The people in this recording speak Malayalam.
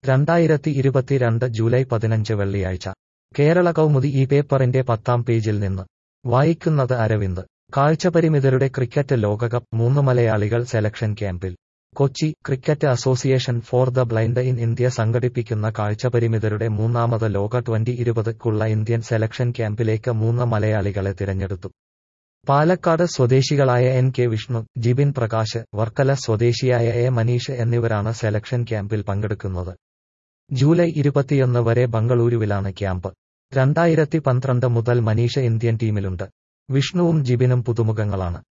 രണ്ടായിരത്തി ഇരുപത്തിരണ്ട് ജൂലൈ പതിനഞ്ച് വെള്ളിയാഴ്ച കേരള കൗമുദി ഈ പേപ്പറിന്റെ പത്താം പേജിൽ നിന്ന് വായിക്കുന്നത് അരവിന്ദ് കാഴ്ചപരിമിതരുടെ ക്രിക്കറ്റ് ലോകകപ്പ് മൂന്ന് മലയാളികൾ സെലക്ഷൻ ക്യാമ്പിൽ Kochi cricket association for the blind in India സംഘടിപ്പിക്കുന്ന കാഴ്ചപരിമിതരുടെ മൂന്നാമത് ലോക ട്വന്റി ഇരുപതുക്കുള്ള ഇന്ത്യൻ സെലക്ഷൻ ക്യാമ്പിലേക്ക് മൂന്ന് മലയാളികളെ തിരഞ്ഞെടുത്തു പാലക്കാട് സ്വദേശികളായ എൻ കെ വിഷ്ണു ജിബിൻ പ്രകാശ് വർക്കല സ്വദേശിയായ എ മനീഷ് എന്നിവരാണ് സെലക്ഷൻ ക്യാമ്പിൽ പങ്കെടുക്കുന്നത് ജൂലൈ ഇരുപത്തിയൊന്ന് വരെ ബംഗളൂരുവിലാണ് ക്യാമ്പ് രണ്ടായിരത്തി പന്ത്രണ്ട് മുതൽ മനീഷ് ഇന്ത്യൻ ടീമിലുണ്ട് വിഷ്ണുവും ജിബിനും പുതുമുഖങ്ങളാണ്